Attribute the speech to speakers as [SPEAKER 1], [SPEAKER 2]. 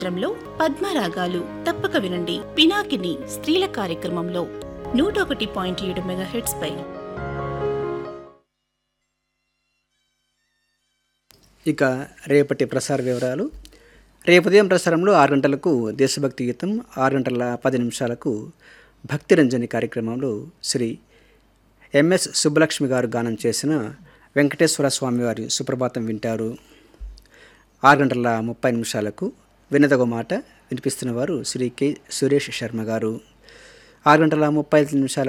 [SPEAKER 1] చిత్రంలో పద్మరాగాలు తప్పక వినండి పినాకిని స్త్రీల కార్యక్రమంలో నూట ఒకటి పాయింట్ ఏడు మెగాహెట్స్ పై
[SPEAKER 2] ఇక రేపటి ప్రసార వివరాలు రేపు ఉదయం ప్రసారంలో ఆరు గంటలకు దేశభక్తి గీతం ఆరు గంటల పది నిమిషాలకు భక్తి రంజని కార్యక్రమంలో శ్రీ ఎంఎస్ సుబ్బలక్ష్మి గారు గానం చేసిన వెంకటేశ్వర స్వామి వారి సుప్రభాతం వింటారు ఆరు గంటల ముప్పై నిమిషాలకు వినదగ మాట వినిపిస్తున్న వారు శ్రీ కె సురేష్ శర్మ గారు ఆరు గంటల ముప్పై ఐదు నిమిషాలకు